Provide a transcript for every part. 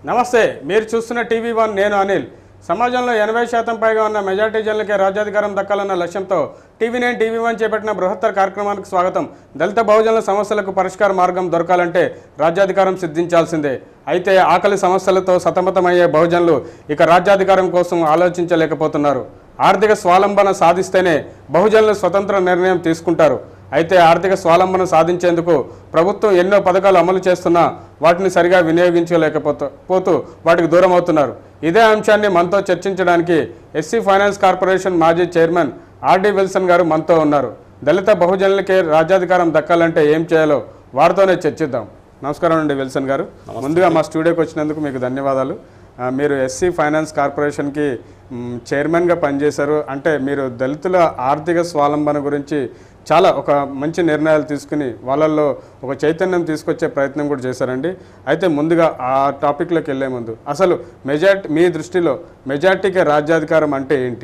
నమస్తే మీరు చూస్తున్న టీవీ వన్ నేను అనిల్ సమాజంలో ఎనభై శాతం పైగా ఉన్న మెజార్టీ జనులకే రాజ్యాధికారం దక్కాలన్న లక్ష్యంతో టీవీ నైన్ టీవీ వన్ చేపట్టిన బృహత్తర కార్యక్రమానికి స్వాగతం దళిత బహుజనుల సమస్యలకు పరిష్కార మార్గం దొరకాలంటే రాజ్యాధికారం సిద్ధించాల్సిందే అయితే ఆకలి సమస్యలతో సతమతమయ్యే బహుజనులు ఇక రాజ్యాధికారం కోసం ఆలోచించలేకపోతున్నారు ఆర్థిక స్వాలంబన సాధిస్తేనే బహుజనులు స్వతంత్ర నిర్ణయం తీసుకుంటారు అయితే ఆర్థిక స్వాలంబన సాధించేందుకు ప్రభుత్వం ఎన్నో పథకాలు అమలు చేస్తున్నా వాటిని సరిగా వినియోగించలేకపోతూ పోతూ వాటికి దూరం అవుతున్నారు ఇదే అంశాన్ని మనతో చర్చించడానికి ఎస్సీ ఫైనాన్స్ కార్పొరేషన్ మాజీ చైర్మన్ ఆర్డి విల్సన్ గారు మనతో ఉన్నారు దళిత బహుజనులకే రాజ్యాధికారం దక్కాలంటే ఏం చేయాలో వారితోనే చర్చిద్దాం నమస్కారం అండి విల్సన్ గారు ముందుగా మా స్టూడియోకి వచ్చినందుకు మీకు ధన్యవాదాలు ఆ, మీరు ఎస్సీ ఫైనాన్స్ కార్పొరేషన్కి మ్, చైర్మన్గా పనిచేశారు అంటే మీరు దళితుల ఆర్థిక స్వాలంబన గురించి చాలా ఒక మంచి నిర్ణయాలు తీసుకుని వాళ్ళల్లో ఒక చైతన్యం తీసుకొచ్చే ప్రయత్నం కూడా చేశారండి అయితే ముందుగా ఆ టాపిక్లోకి వెళ్ళే ముందు అసలు మెజార్టీ మీ దృష్టిలో మెజార్టీకి రాజ్యాధికారం అంటే ఏంటి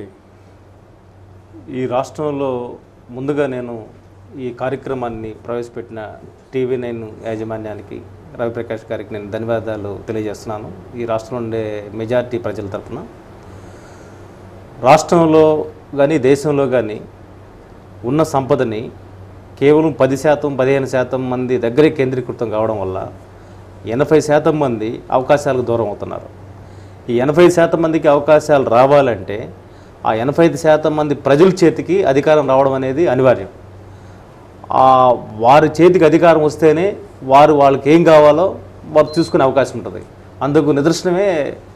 ఈ రాష్ట్రంలో ముందుగా నేను ఈ కార్యక్రమాన్ని ప్రవేశపెట్టిన టీవీ నైన్ యాజమాన్యానికి రవిప్రకాష్ గారికి నేను ధన్యవాదాలు తెలియజేస్తున్నాను ఈ రాష్ట్రంలో ఉండే మెజారిటీ ప్రజల తరపున రాష్ట్రంలో కానీ దేశంలో కానీ ఉన్న సంపదని కేవలం పది శాతం పదిహేను శాతం మంది దగ్గరే కేంద్రీకృతం కావడం వల్ల ఎనభై శాతం మంది అవకాశాలకు దూరం అవుతున్నారు ఈ ఎనభై శాతం మందికి అవకాశాలు రావాలంటే ఆ ఎనభై ఐదు శాతం మంది ప్రజల చేతికి అధికారం రావడం అనేది అనివార్యం ఆ వారి చేతికి అధికారం వస్తేనే వారు వాళ్ళకి ఏం కావాలో వారు చూసుకునే అవకాశం ఉంటుంది అందుకు నిదర్శనమే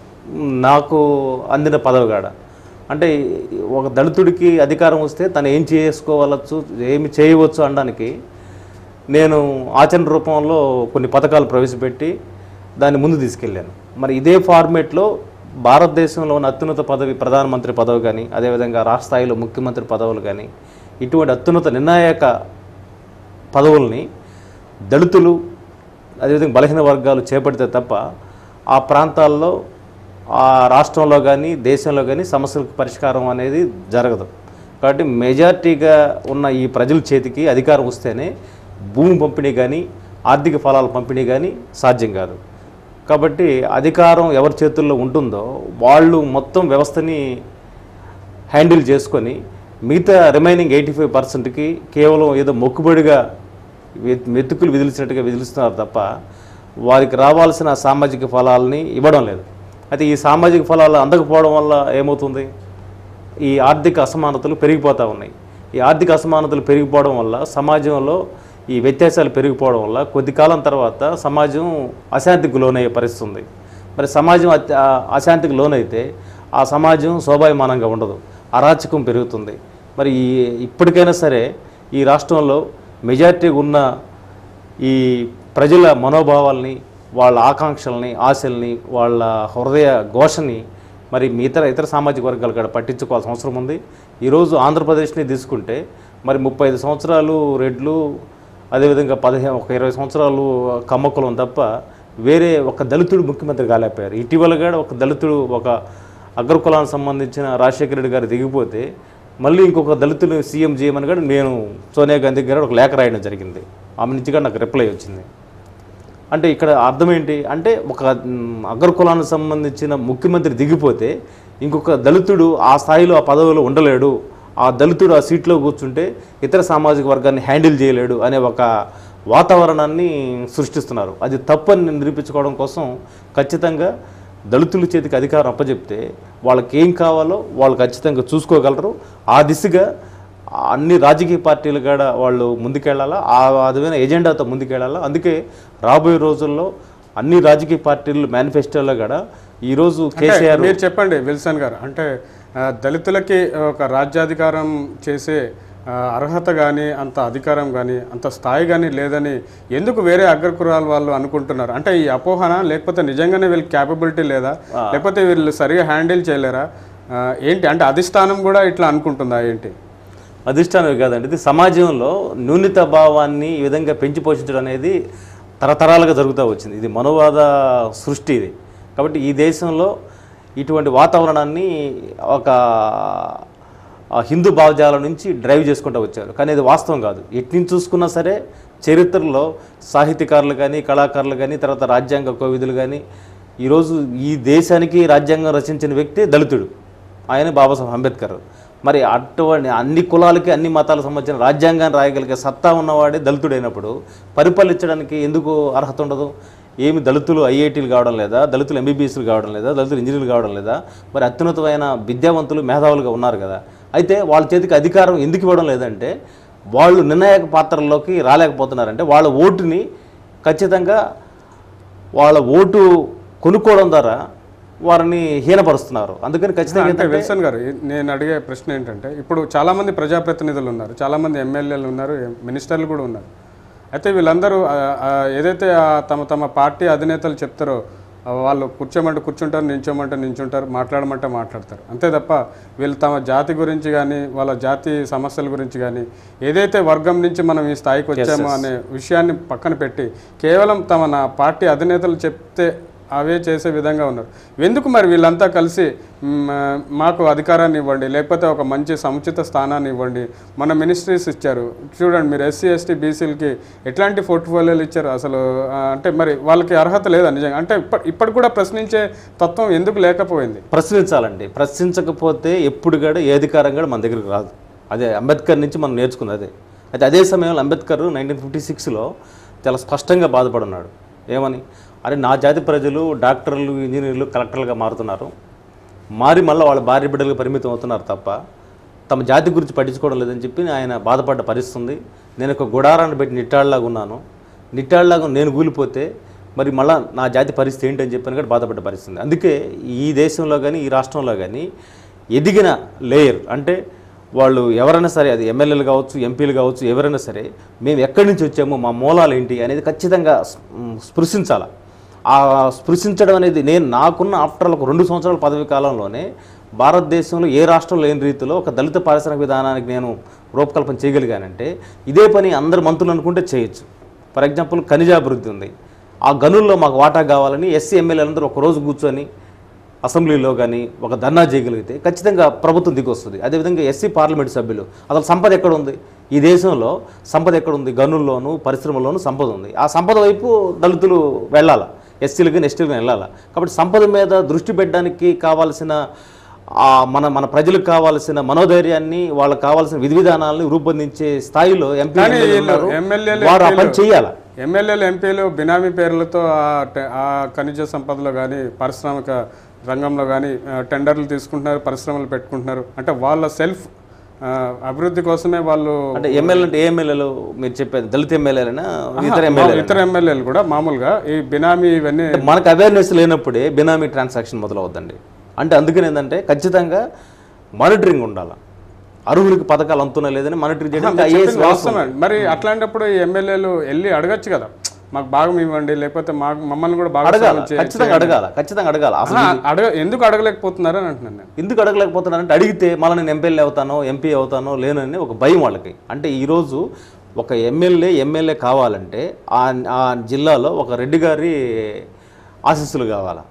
నాకు అందిన పదవిగాడ అంటే ఒక దళితుడికి అధికారం వస్తే తను ఏం చేసుకోవచ్చు ఏమి చేయవచ్చు అనడానికి నేను ఆచరణ రూపంలో కొన్ని పథకాలు ప్రవేశపెట్టి దాన్ని ముందు తీసుకెళ్ళాను మరి ఇదే ఫార్మేట్లో భారతదేశంలో ఉన్న అత్యున్నత పదవి ప్రధానమంత్రి పదవి కానీ అదేవిధంగా రాష్ట్ర స్థాయిలో ముఖ్యమంత్రి పదవులు కానీ ఇటువంటి అత్యున్నత నిర్ణాయక పదవుల్ని దళితులు అదేవిధంగా బలహీన వర్గాలు చేపడితే తప్ప ఆ ప్రాంతాల్లో ఆ రాష్ట్రంలో కానీ దేశంలో కానీ సమస్యలకు పరిష్కారం అనేది జరగదు కాబట్టి మెజార్టీగా ఉన్న ఈ ప్రజల చేతికి అధికారం వస్తేనే భూమి పంపిణీ కానీ ఆర్థిక ఫలాల పంపిణీ కానీ సాధ్యం కాదు కాబట్టి అధికారం ఎవరి చేతుల్లో ఉంటుందో వాళ్ళు మొత్తం వ్యవస్థని హ్యాండిల్ చేసుకొని మిగతా రిమైనింగ్ ఎయిటీ ఫైవ్ పర్సెంట్కి కేవలం ఏదో మొక్కుబడిగా వె- మెతుకులు విదిలిచినట్టుగా విదిలిస్తున్నారు తప్ప వారికి రావాల్సిన సామాజిక ఫలాలని ఇవ్వడం లేదు అయితే ఈ సామాజిక ఫలాలు అందకపోవడం వల్ల ఏమవుతుంది ఈ ఆర్థిక అసమానతలు పెరిగిపోతూ ఉన్నాయి ఈ ఆర్థిక అసమానతలు పెరిగిపోవడం వల్ల సమాజంలో ఈ వ్యత్యాసాలు పెరిగిపోవడం వల్ల కొద్ది కాలం తర్వాత సమాజం అశాంతికి లోనయ్యే పరిస్థితి ఉంది మరి సమాజం అత్య- ఆ అశాంతికి లోనైతే ఆ సమాజం శోభాయమానంగా ఉండదు అరాచకం పెరుగుతుంది మరి ఈ ఇప్పటికైనా సరే ఈ రాష్ట్రంలో మెజారిటీ ఉన్న ఈ ప్రజల మనోభావాల్ని వాళ్ళ ఆకాంక్షల్ని ఆశల్ని వాళ్ళ హృదయ ఘోషని మరి మీ ఇతర ఇతర సామాజిక వర్గాలు కూడా పట్టించుకోవాల్సిన అవసరం ఉంది ఈరోజు ఆంధ్రప్రదేశ్ని తీసుకుంటే మరి ముప్పై ఐదు సంవత్సరాలు రెడ్లు అదేవిధంగా పదిహేను ఒక ఇరవై సంవత్సరాలు కమ్మకులం తప్ప వేరే ఒక దళితుడు ముఖ్యమంత్రి కాలేకపోయారు ఇటీవల కూడా ఒక దళితుడు ఒక అగ్రకులానికి సంబంధించిన రాజశేఖర రెడ్డి గారు దిగిపోతే మళ్ళీ ఇంకొక దళితులు సీఎం చేయమని కూడా నేను సోనియా గాంధీ గారు ఒక లేఖ రాయడం జరిగింది ఆమె నుంచి కూడా నాకు రిప్లై వచ్చింది అంటే ఇక్కడ అర్థం ఏంటి అంటే ఒక మ్, అగ్రకులానికి సంబంధించిన ముఖ్యమంత్రి దిగిపోతే ఇంకొక దళితుడు ఆ స్థాయిలో ఆ పదవిలో ఉండలేడు ఆ దళితుడు ఆ సీట్లో కూర్చుంటే ఇతర సామాజిక వర్గాన్ని హ్యాండిల్ చేయలేడు అనే ఒక వాతావరణాన్ని సృష్టిస్తున్నారు అది తప్పని నిరూపించుకోవడం కోసం ఖచ్చితంగా దళితుల చేతికి అధికారం అప్పచెప్తే వాళ్ళకి ఏం కావాలో వాళ్ళు ఖచ్చితంగా చూసుకోగలరు ఆ దిశగా అన్ని రాజకీయ పార్టీలు కూడా వాళ్ళు ముందుకెళ్ళాలా ఆ విధమైన ఎజెండాతో ముందుకెళ్ళాలా అందుకే రాబోయే రోజుల్లో అన్ని రాజకీయ పార్టీలు మేనిఫెస్టోలో కూడా ఈరోజు అంటే కేసీఆర్ మీరు చెప్పండి విల్సన్ గారు అంటే ఆ, దళితులకి ఒక రాజ్యాధికారం చేసే ఆ, అర్హత కానీ అంత అధికారం కానీ అంత స్థాయి కానీ లేదని ఎందుకు వేరే అగ్రకురాల వాళ్ళు అనుకుంటున్నారు అంటే ఈ అపోహన లేకపోతే నిజంగానే వీళ్ళకి క్యాపబిలిటీ లేదా లేకపోతే వీళ్ళు సరిగా హ్యాండిల్ చేయలేరా ఆ, ఏంటి అంటే అధిష్టానం కూడా ఇట్లా అనుకుంటుందా ఏంటి అధిష్టానం కాదండి ఇది సమాజంలో న్యూనత భావాన్ని ఈ విధంగా పెంచి పోషించడం అనేది తరతరాలుగా జరుగుతూ వచ్చింది ఇది మనోవాద సృష్టి ఇది కాబట్టి ఈ దేశంలో ఇటువంటి వాతావరణాన్ని ఒక ఆ హిందూ భావజాలం నుంచి డ్రైవ్ చేసుకుంటూ వచ్చారు కానీ అది వాస్తవం కాదు ఎట్నుంచి చూసుకున్నా సరే చరిత్రలో సాహిత్యకారులు కానీ కళాకారులు కానీ తర్వాత రాజ్యాంగ కోవిదులు కానీ ఈరోజు ఈ దేశానికి రాజ్యాంగం రచించిన వ్యక్తి దళితుడు ఆయన బాబాసాహెబ్ అంబేద్కర్ మరి అటువంటి అన్ని కులాలకి అన్ని మతాలకు సంబంధించిన రాజ్యాంగాన్ని రాయగలిగే సత్తా ఉన్నవాడే దళితుడైనప్పుడు పరిపాలించడానికి ఎందుకు అర్హత ఉండదు ఏమి దళితులు ఐఐటీలు కావడం లేదా దళితులు ఎంబీబీఎస్లు కావడం లేదా దళితులు ఇంజనీర్లు కావడం లేదా మరి అత్యున్నతమైన విద్యావంతులు మేధావులుగా ఉన్నారు కదా అయితే వాళ్ళ చేతికి అధికారం ఎందుకు ఇవ్వడం లేదంటే వాళ్ళు నిర్ణాయక పాత్రల్లోకి రాలేకపోతున్నారంటే వాళ్ళ ఓటుని ఖచ్చితంగా వాళ్ళ ఓటు కొనుక్కోవడం ద్వారా వారిని హీనపరుస్తున్నారు అందుకని ఖచ్చితంగా అంటే విల్సన్ గారు ఈ- నేను అడిగే ప్రశ్న ఏంటంటే ఇప్పుడు చాలా మంది ప్రజాప్రతినిధులు ఉన్నారు చాలా మంది ఎమ్మెల్యేలు ఉన్నారు ఎం- మినిస్టర్లు కూడా ఉన్నారు అయితే వీళ్ళందరూ ఆ, ఆ, ఏదైతే ఆ తమ తమ పార్టీ అధినేతలు చెప్తారో ఆ, వాళ్ళు కూర్చోమంటే కూర్చుంటారు నించోమంటే నించుంటారు మాట్లాడమంటే మాట్లాడతారు అంతే తప్ప వీళ్ళు తమ జాతి గురించి కానీ వాళ్ళ జాతి సమస్యల గురించి కానీ ఏదైతే వర్గం నుంచి మనం ఈ స్థాయికి వచ్చామో అనే విషయాన్ని పక్కన పెట్టి కేవలం తమ నా పార్టీ అధినేతలు చెప్తే అవే చేసే విధంగా ఉన్నారు ఎందుకు మరి వీళ్ళంతా కలిసి మ్, మాకు అధికారాన్ని ఇవ్వండి లేకపోతే ఒక మంచి సముచిత స్థానాన్ని ఇవ్వండి మన మినిస్ట్రీస్ ఇచ్చారు చూడండి మీరు ఎస్సీ ఎస్టీ బీసీలకి ఎట్లాంటి పోర్ట్ఫోలియోలు ఇచ్చారు అసలు ఆ, అంటే మరి వాళ్ళకి అర్హత లేదా నిజంగా అంటే ఇప్పటి ఇప్పటి కూడా ప్రశ్నించే తత్వం ఎందుకు లేకపోయింది ప్రశ్నించాలండి ప్రశ్నించకపోతే ఎప్పుడు కూడా ఏ అధికారం కూడా మన దగ్గరికి రాదు అదే అంబేద్కర్ నుంచి మనం నేర్చుకున్నది అదే అయితే అదే సమయంలో అంబేద్కర్ నైన్టీన్ ఫిఫ్టీ సిక్స్లో చాలా స్పష్టంగా బాధపడున్నాడు ఏమని అరే నా జాతి ప్రజలు డాక్టర్లు ఇంజనీర్లు కలెక్టర్లుగా మారుతున్నారు మారి మళ్ళీ వాళ్ళ భార్య బిడ్డలకు పరిమితం అవుతున్నారు తప్ప తమ జాతి గురించి పట్టించుకోవడం లేదని చెప్పి ఆయన బాధపడ్డ పరిస్థితి ఉంది నేను ఒక గుడారాన్ని పెట్టి నిట్టాళ్ళలాగా ఉన్నాను నిట్టాళ్ళలాగా నేను కూలిపోతే మరి మళ్ళీ నా జాతి పరిస్థితి ఏంటని చెప్పని కూడా బాధపడ్డ పరిస్థితి ఉంది. అందుకే ఈ దేశంలో కానీ ఈ రాష్ట్రంలో కానీ ఎదిగిన లేయర్ అంటే వాళ్ళు ఎవరైనా సరే అది ఎమ్మెల్యేలు కావచ్చు ఎంపీలు కావచ్చు ఎవరైనా సరే మేము ఎక్కడి నుంచి వచ్చామో మా మూలాలు ఏంటి అనేది ఖచ్చితంగా స్పృ- స్పృశించాలి ఆ స్పృశించడం అనేది నేను నాకున్న ఆఫ్టర్ ఒక రెండు సంవత్సరాల పదవి కాలంలోనే భారతదేశంలో ఏ రాష్ట్రం లేని రీతిలో ఒక దళిత పారిశ్రామిక విధానానికి నేను రూపకల్పన చేయగలిగానంటే ఇదే పని అందరు మంత్రులు అనుకుంటే చేయొచ్చు ఫర్ ఎగ్జాంపుల్ ఖనిజాభివృద్ధి ఉంది ఆ గనుల్లో మాకు వాటా కావాలని ఎస్సీ ఎమ్మెల్యేలందరూ ఒక రోజు కూర్చొని అసెంబ్లీలో కానీ ఒక ధర్నా చేయగలిగితే ఖచ్చితంగా ప్రభుత్వం దిగొస్తుంది అదేవిధంగా ఎస్సీ పార్లమెంట్ సభ్యులు అసలు సంపద ఎక్కడ ఉంది ఈ దేశంలో సంపద ఎక్కడ ఉంది గనుల్లోను పరిశ్రమల్లోనూ సంపద ఉంది ఆ సంపద వైపు దళితులు వెళ్ళాలి ఎస్సీలు కానీ ఎస్టీలు కానీ వెళ్ళాలి కాబట్టి సంపద మీద దృష్టి పెట్టడానికి కావాల్సిన ఆ మన మన ప్రజలకు కావాల్సిన మనోధైర్యాన్ని వాళ్ళకి కావాల్సిన విధి విధానాలను రూపొందించే స్థాయిలో ఎంపీ కానీ ఎమ్మెల్యేలు వీళ్ళు ఉన్నారు. ఎమ్మెల్యేలు, వారు ఆ పని ఎంపీలు- చేయాలి ఎమ్మెల్యేలు ఎంపీలు బినామీ పేర్లతో ఆ టె- ఆ ఖనిజ సంపదలో కానీ పారిశ్రామిక రంగంలో కానీ టెండర్లు తీసుకుంటున్నారు పరిశ్రమలు పెట్టుకుంటున్నారు అంటే వాళ్ళ సెల్ఫ్ అభివృద్ధి కోసమే వాళ్ళు అంటే ఎమ్మెల్యే అంటే ఏ ఎమ్మెల్యేలు మీరు చెప్పేది దళిత ఎమ్మెల్యేలైనా ఇతర ఎమ్మెల్యే ఇతర ఎమ్మెల్యేలు కూడా మామూలుగా ఈ బినామీ ఇవన్నీ మనకు అవేర్నెస్ లేనప్పుడే బినామీ ట్రాన్సాక్షన్ మొదలవుద్దండి అంటే అందుకని ఏంటంటే ఖచ్చితంగా మానిటరింగ్ ఉండాలి అర్హులకి పథకాలు అందుతున్నాయి లేదని మానిటరింగ్ చేయడానికి ఐఏఎస్ చెప్పింది వాస్తవమే. మరి అట్లాంటప్పుడు ఈ ఎమ్మెల్యేలు వెళ్ళి అడగచ్చు కదా మాకు భాగం ఇవ్వండి లేకపోతే మాకు మమ్మల్ని కూడా బాగా అడగాల ఖచ్చితంగా అడగాల ఖచ్చితంగా అడగాల అసలు అడగ ఎందుకు అడగలేకపోతున్నారు అని అంటున్నాను నేను ఎందుకు అడగలేకపోతున్నానంటే అడిగితే మళ్ళీ నేను ఎమ్మెల్యే అవుతానో ఎంపీ అవుతానో లేనని ఒక భయం వాళ్ళకి అంటే ఈరోజు ఒక ఎమ్మెల్యే ఎమ్మెల్యే కావాలంటే ఆ ఆ జిల్లాలో ఒక రెడ్డి గారి ఆశీస్సులు కావాలా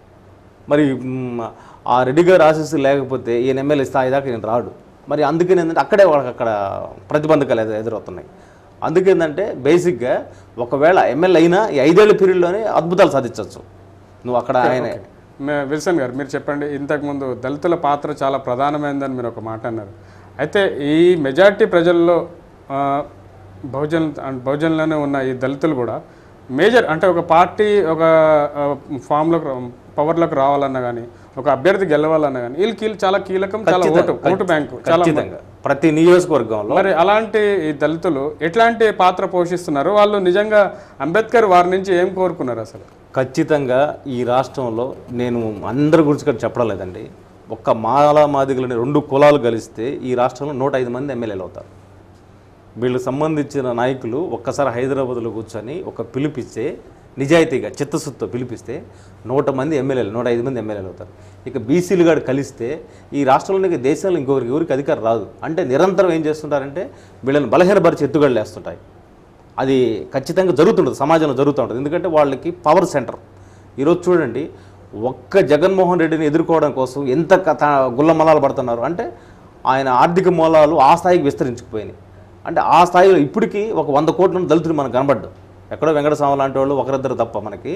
మరి మ్, ఆ రెడ్డి గారి ఆశీస్సులు లేకపోతే ఈయన ఎమ్మెల్యే స్థాయి దాకా నేను రాడు మరి అందుకని ఏంటంటే అక్కడే వాళ్ళకి అక్కడ ప్రతిబంధకాలు ఎదు- ఎదురవుతున్నాయి అందుకేంటంటే బేసిక్గా ఒకవేళ ఎమ్మెల్యే అయినా ఈ ఐదేళ్ల పీరియడ్లోనే అద్భుతాలు సాధించవచ్చు నువ్వు అక్కడ ఆయన మే- విల్సన్ గారు మీరు చెప్పండి ఇంతకుముందు దళితుల పాత్ర చాలా ప్రధానమైనదని మీరు ఒక మాట అన్నారు అయితే ఈ మెజారిటీ ప్రజల్లో ఆ, బహుజన్ బహుజన్లోనే ఉన్న ఈ దళితులు కూడా మేజర్ అంటే ఒక పార్టీ ఒక ఆ, ఫామ్లోకి రా- పవర్లోకి రావాలన్నా కానీ ఒక అభ్యర్థి గెలవాలన్నా కానీ వీళ్ళు కీలు చాలా కీలకం చాలా ఓటు ఓటు బ్యాంకు చాలా ఖచ్చితంగా ప్రతి నియోజకవర్గంలో మరి అలాంటి ఈ దళితులు ఎట్లాంటి పాత్ర పోషిస్తున్నారు వాళ్ళు నిజంగా అంబేద్కర్ వారి నుంచి ఏం కోరుకున్నారు అసలు ఖచ్చితంగా ఈ రాష్ట్రంలో నేను అందరి గురించి కూడా చెప్పడం లేదండి ఒక్క మాలా మాదిగలని రెండు కులాలు కలిస్తే ఈ రాష్ట్రంలో నూట ఐదు మంది ఎమ్మెల్యేలు అవుతారు వీళ్ళకి సంబంధించిన నాయకులు ఒక్కసారి హైదరాబాద్లో కూర్చొని ఒక పిలిపిస్తే నిజాయితీగా చిత్తశుద్ధితో పిలిపిస్తే నూట మంది ఎమ్మెల్యేలు నూట ఐదు మంది ఎమ్మెల్యేలు అవుతారు ఇక బీసీలు గారు కలిస్తే ఈ రాష్ట్రంలోని దేశంలో ఇంకొకరికి ఎవరికి అధికారం రాదు అంటే నిరంతరం ఏం చేస్తుంటారంటే వీళ్ళని బలహీనపరిచి ఎత్తుగడలు వేస్తుంటాయి అది ఖచ్చితంగా జరుగుతుంటుంది సమాజంలో జరుగుతూ ఉంటుంది ఎందుకంటే వాళ్ళకి పవర్ సెంటర్ ఈరోజు చూడండి ఒక్క జగన్మోహన్ రెడ్డిని ఎదుర్కోవడం కోసం ఎంత కథ గుల్లమలాలు పడుతున్నారు అంటే ఆయన ఆర్థిక మూలాలు ఆ స్థాయికి విస్తరించుకుపోయినాయి అంటే ఆ స్థాయిలో ఇప్పటికీ ఒక వంద కోట్ల దళితులు మనకు కనబడ్డు ఎక్కడో వెంకటస్వామి లాంటి వాళ్ళు ఒకరిద్దరు తప్ప మనకి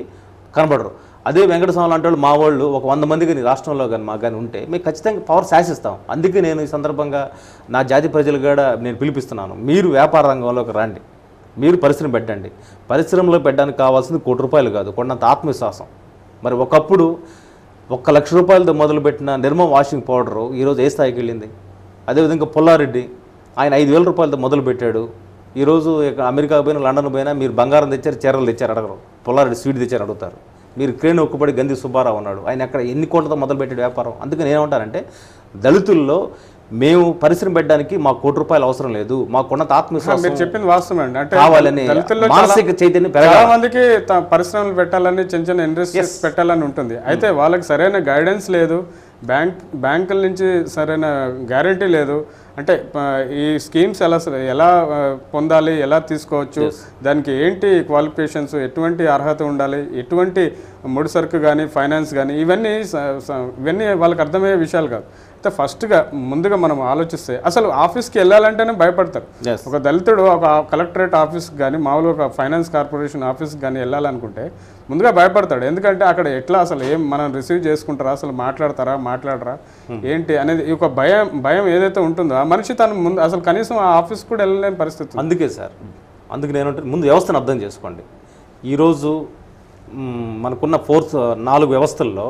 కనబడరు అదే వెంకటస్వామి లాంటి వాళ్ళు మా వాళ్ళు ఒక వంద మంది కానీ రాష్ట్రంలో కానీ మాకు కానీ ఉంటే మేము ఖచ్చితంగా పవర్ శాసిస్తాం అందుకే నేను ఈ సందర్భంగా నా జాతి ప్రజలు కూడా నేను పిలిపిస్తున్నాను మీరు వ్యాపార రంగంలోకి రండి మీరు పరిశ్రమ పెట్టండి పరిశ్రమలో పెట్టడానికి కావాల్సింది కోటి రూపాయలు కాదు కొండంత ఆత్మవిశ్వాసం మరి ఒకప్పుడు ఒక్క లక్ష రూపాయలతో మొదలుపెట్టిన నిర్మ వాషింగ్ పౌడరు ఈరోజు ఏ స్థాయికి వెళ్ళింది అదేవిధంగా పుల్లారెడ్డి ఆయన ఐదు వేల రూపాయలతో మొదలుపెట్టాడు ఈరోజు ఇక అమెరికా పోయినా లండన్ పోయినా మీరు బంగారం తెచ్చారు చీరలు తెచ్చారు అడగరు పుల్లారెడ్డి స్వీట్ తెచ్చారు అడుగుతారు మీరు క్రేన్ ఒక్కబడి గంది సుబ్బారావు ఉన్నాడు ఆయన ఎక్కడ ఎన్ని కోట్లతో మొదలుపెట్టాడు వ్యాపారం అందుకే నేనేమంటానంటే దళితుల్లో మేము పరిశ్రమ పెట్టడానికి మాకు కోటి రూపాయలు అవసరం లేదు మాకున్న మీరు ఆత్మవిశ్వాసం చెప్పింది వాస్తవం అండి అంటే కావాలని దళితుల్లో చాలా- మానసిక చైతన్యం పెరగాలి చాలా మందికి త- పరిశ్రమలు పెట్టాలని చిన్న చిన్న ఇండస్ట్రీస్ పెట్టాలని ఉంటుంది అయితే వాళ్ళకి సరైన గైడెన్స్ లేదు బ్యాంక్ బ్యాంకుల నుంచి సరైన గ్యారంటీ లేదు అంటే ప- ఈ స్కీమ్స్ ఎలా స- ఎలా ఆ, పొందాలి ఎలా తీసుకోవచ్చు దానికి ఏంటి క్వాలిఫికేషన్స్ ఎటువంటి అర్హత ఉండాలి ఎటువంటి ముడి సరుకు కానీ ఫైనాన్స్ కానీ ఇవన్నీ స- స- ఇవన్నీ వాళ్ళకి అర్థమయ్యే విషయాలు కాదు అయితే ఫస్ట్గా ముందుగా మనం ఆలోచిస్తే అసలు ఆఫీస్కి వెళ్ళాలంటేనే భయపడతారు Yes. ఒక దళితుడు ఒక కలెక్టరేట్ ఆఫీస్ కానీ మామూలుగా ఒక ఫైనాన్స్ కార్పొరేషన్ ఆఫీస్ కానీ వెళ్ళాలనుకుంటే ముందుగా భయపడతాడు ఎందుకంటే అక్కడ ఎట్లా అసలు ఏం మనం రిసీవ్ చేసుకుంటారా అసలు మాట్లాడతారా మాట్లాడరా ఏంటి అనేది ఈ ఒక భయం భయం ఏదైతే ఉంటుందో ఆ మనిషి తను ముందు అసలు కనీసం ఆ ఆఫీస్ కూడా వెళ్ళలేని పరిస్థితి ఉంది. అందుకే సార్ అందుకే నేను ముందు వ్యవస్థను అర్థం చేసుకోండి ఈరోజు మ్, మనకున్న ఫోర్త్ నాలుగు వ్యవస్థల్లో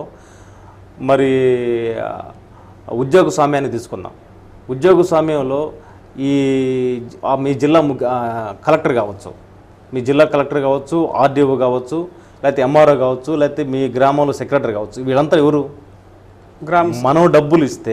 మరి ఆ, ఉద్యోగ స్వామ్యాన్ని తీసుకుందాం ఉద్యోగ స్వామ్యంలో ఈ ఆ, మీ జిల్లా ము- ఆ, కలెక్టర్ కావచ్చు మీ జిల్లా కలెక్టర్ కావచ్చు ఆర్డీఓ కావచ్చు లేకపోతే ఎంఆర్ఓ కావచ్చు లేకపోతే మీ గ్రామంలో సెక్రటరీ కావచ్చు వీళ్ళంతా ఎవరు గ్రామ మనం డబ్బులు ఇస్తే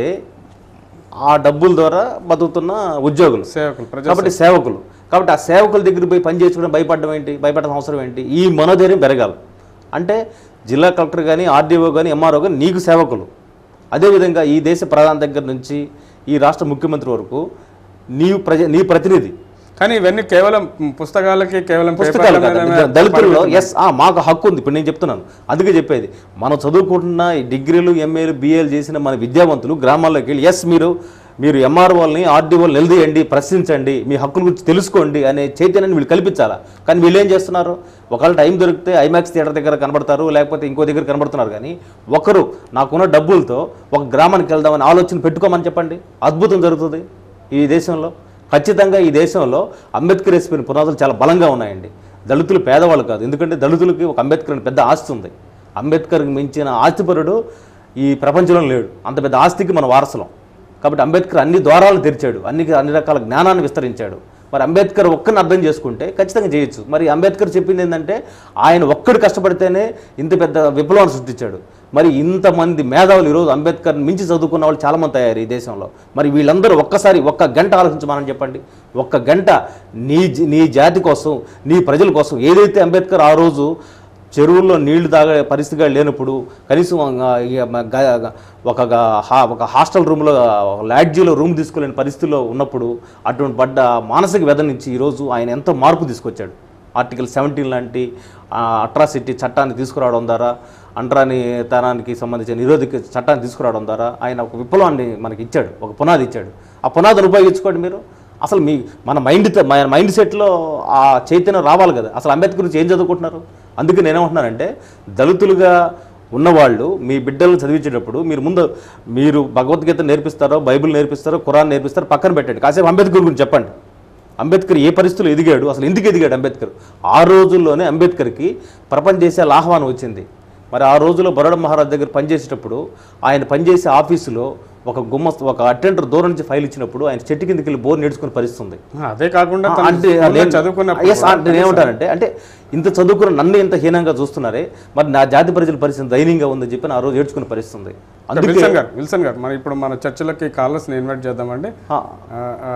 ఆ డబ్బుల ద్వారా బతుకుతున్న ఉద్యోగులు సేవకులు ప్రజా కాబట్టి సేవకులు కాబట్టి ఆ సేవకుల దగ్గర పోయి పని చేసుకోవడం భయపడడం ఏంటి భయపడడం అవసరం ఏంటి ఈ మనోధైర్యం పెరగాలి అంటే జిల్లా కలెక్టర్ కానీ ఆర్డీఓ కానీ ఎంఆర్ఓ కానీ నీకు సేవకులు అదేవిధంగా ఈ దేశ ప్రధాని దగ్గర నుంచి ఈ రాష్ట్ర ముఖ్యమంత్రి వరకు నీవు ప్రజ నీ ప్రతినిధి కానీ ఇవన్నీ కేవలం పుస్తకాలకి కేవలం పుస్తకాలు పేపర్ల కాదు. మీదనే దళితుల్లో ఎస్ మాకు హక్కు ఉంది ఇప్పుడు నేను చెప్తున్నాను అందుకే చెప్పేది మనం చదువుకుంటున్న ఈ డిగ్రీలు ఎంఏలు బిఏలు చేసిన మన విద్యావంతులు గ్రామాల్లోకి వెళ్ళి ఎస్ మీరు మీరు ఎంఆర్ఓల్ని ఆర్డీఓలు నిలదీయండి ప్రశ్నించండి మీ హక్కుల గురించి తెలుసుకోండి అనే చైతన్యాన్ని వీళ్ళు కల్పించాలా కానీ వీళ్ళు ఏం చేస్తున్నారు ఒకవేళ టైం దొరికితే ఐమాక్స్ థియేటర్ దగ్గర కనబడతారు లేకపోతే ఇంకో దగ్గర కనబడుతున్నారు కానీ ఒకరు నాకున్న డబ్బులతో ఒక గ్రామానికి వెళ్దామని ఆలోచన పెట్టుకోమని చెప్పండి అద్భుతం జరుగుతుంది ఈ దేశంలో ఖచ్చితంగా ఈ దేశంలో అంబేద్కర్ వేసిపోయిన పునాదులు చాలా బలంగా ఉన్నాయండి దళితులు పేదవాళ్ళు కాదు ఎందుకంటే దళితులకి ఒక అంబేద్కర్ అని పెద్ద ఆస్తి ఉంది అంబేద్కర్కి మించిన ఆస్తిపరుడు ఈ ప్రపంచంలో లేడు అంత పెద్ద ఆస్తికి మన వారసులం కాబట్టి అంబేద్కర్ అన్ని ద్వారాలు తెరిచాడు అన్ని అన్ని రకాల జ్ఞానాన్ని విస్తరించాడు మరి అంబేద్కర్ ఒక్కరిని అర్థం చేసుకుంటే ఖచ్చితంగా చేయొచ్చు మరి అంబేద్కర్ చెప్పింది ఏంటంటే ఆయన ఒక్కడు కష్టపడితేనే ఇంత పెద్ద విప్లవాన్ని సృష్టించాడు మరి ఇంతమంది మేధావులు ఈరోజు అంబేద్కర్ మించి చదువుకున్న వాళ్ళు చాలామంది తయారు ఈ దేశంలో మరి వీళ్ళందరూ ఒక్కసారి ఒక్క గంట ఆలోచించమని చెప్పండి ఒక్క గంట నీ జ- నీ జాతి కోసం నీ ప్రజల కోసం ఏదైతే అంబేద్కర్ ఆ రోజు చెరువుల్లో నీళ్లు తాగే పరిస్థితిగా లేనప్పుడు కనీసం ఆ, ఈ మ- గ- గ- ఒక గ- హా- ఒక హాస్టల్ రూమ్లో లాడ్జీలో రూమ్ తీసుకోలేని పరిస్థితిలో ఉన్నప్పుడు అటువంటి పడ్డ మానసిక వ్యధ నుంచి ఈరోజు ఆయన ఎంతో మార్పు తీసుకొచ్చాడు ఆర్టికల్ సెవెంటీన్ లాంటి అట్రాసిటీ చట్టాన్ని తీసుకురావడం ద్వారా అంటరాని తనానికి సంబంధించిన నిరోధక చట్టాన్ని తీసుకురావడం ద్వారా ఆయన ఒక విప్లవాన్ని మనకి ఇచ్చాడు ఒక పునాది ఇచ్చాడు ఆ పునాదిని ఉపయోగించుకోండి మీరు అసలు మీ మన మైండ్ మన మైండ్ సెట్లో ఆ చైతన్యం రావాలి కదా అసలు అంబేద్కర్ గురించి ఏం చదువుకుంటున్నారు అందుకే నేనేమంటున్నానంటే దళితులుగా ఉన్నవాళ్ళు మీ బిడ్డలను చదివించేటప్పుడు మీరు ముందు మీరు భగవద్గీత నేర్పిస్తారో బైబిల్ నేర్పిస్తారో ఖురాన్ నేర్పిస్తారో పక్కన పెట్టండి కాసేపు అంబేద్కర్ గురించి చెప్పండి అంబేద్కర్ ఏ పరిస్థితుల్లో ఎదిగాడు అసలు ఎందుకు ఎదిగాడు అంబేద్కర్ ఆ రోజుల్లోనే అంబేద్కర్కి ప్రపంచ దేశాల ఆహ్వానం వచ్చింది మరి ఆ రోజుల్లో బరోడ మహారాజ్ దగ్గర పనిచేసేటప్పుడు ఆయన పనిచేసే ఆఫీసులో ఒక గుమ్మ ఒక అటెండర్ దూరం నుంచి ఫైల్ ఇచ్చినప్పుడు ఆయన చెట్టు కిందకి వెళ్ళి బోర్ నేర్చుకునే పరిస్థితి ఉంది అదే కాకుండా తను అంటే స్కూల్లో నేను- చదువుకున్నప్పుడు Yes, అంటే నేను ఏమంటానంటే అంటే ఇంత చదువుకున్న నన్ను ఇంత హీనంగా చూస్తున్నారే మరి నా జాతి ప్రజల పరిస్థితి దయనీయంగా ఉందని చెప్పి నా రోజు ఏడ్చుకునే పరిస్థితి ఉంది అందుకే విల్సన్ గారు విల్సన్ గారు మరి ఇప్పుడు మన చర్చలకి కాలర్స్ని ఇన్వైట్ చేద్దామండి ఆ, ఆ, ఆ,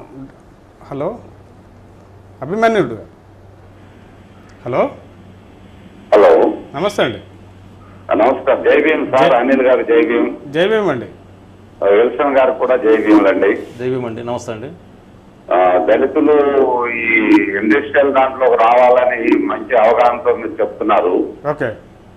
హలో అభిమన్యుడు గారు హలో హలో నమస్తే అండి నమస్కారం జై భీమ్ సార్ అనిల్ గారు జై భీమ్ జై భీమ్ అండి విల్సన్ గారు కూడా జై భీములండి దైవం అండి నమస్తే అండి ఆ, దళితులు ఈ ఇండస్ట్రియల్ దాంట్లో రావాలని మంచి అవగాహనతో మీరు చెప్తున్నారు ఓకే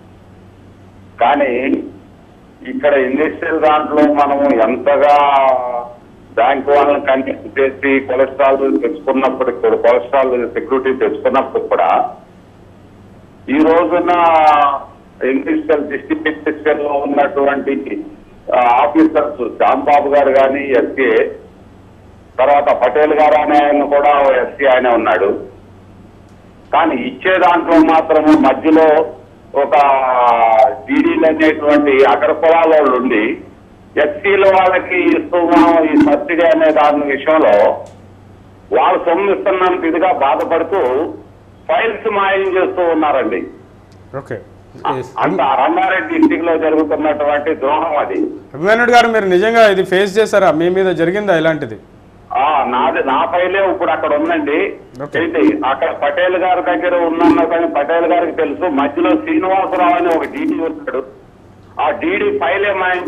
కానీ ఇక్కడ ఇండస్ట్రియల్ దాంట్లో మనము ఎంతగా బ్యాంక్ వాళ్ళని కన్విన్స్ చేసి కొలెస్ట్రాల్ తెచ్చుకున్నప్పుడు కూడా కొలెస్ట్రాల్ సెక్యూరిటీ తెచ్చుకున్నప్పుడు కూడా ఈ రోజున ఇండస్ట్రియల్ డిస్ట్రిక్ట్ ఇండస్ట్రియల్ లో ఉన్నటువంటి ఆ, ఆఫీసర్స్ శ్యాంబాబు గారు కానీ ఎస్సీ తర్వాత పటేల్ గారు అనే ఆయన కూడా ఎస్సీ ఆయన ఉన్నాడు కానీ ఇచ్చే దాంట్లో మాత్రము మధ్యలో ఒక డీడీలు అనేటువంటి అగ్ర కులాల వాళ్ళు ఉండి ఎస్సీల వాళ్ళకి ఇస్తున్నాం ఈ సబ్సిడీ అనే దాని విషయంలో వాళ్ళు సొమ్ము ఇస్తున్నంత ఇదిగా బాధపడుతూ ఫైల్స్ మాయం చేస్తూ ఉన్నారండి ఓకే అంత రంగారెడ్డి డిస్టిక్ లో జరుగుతున్నటువంటి ద్రోహం అది అభిమానుడు గారు మీరు నిజంగా ఇది ఫేస్ చేశారా మీ మీద జరిగిందా ఇలాంటిది ఆ నాది నా ఫైలే ఇప్పుడు అక్కడ ఉందండి Okay. ఏంటి అక్కడ పటేల్ గారి దగ్గర ఉన్నాను కానీ పటేల్ గారికి తెలుసు మధ్యలో శ్రీనివాసరావు అని ఒక డీడీ ఉన్నాడు ఆ డీడీ ఫైలే మాయం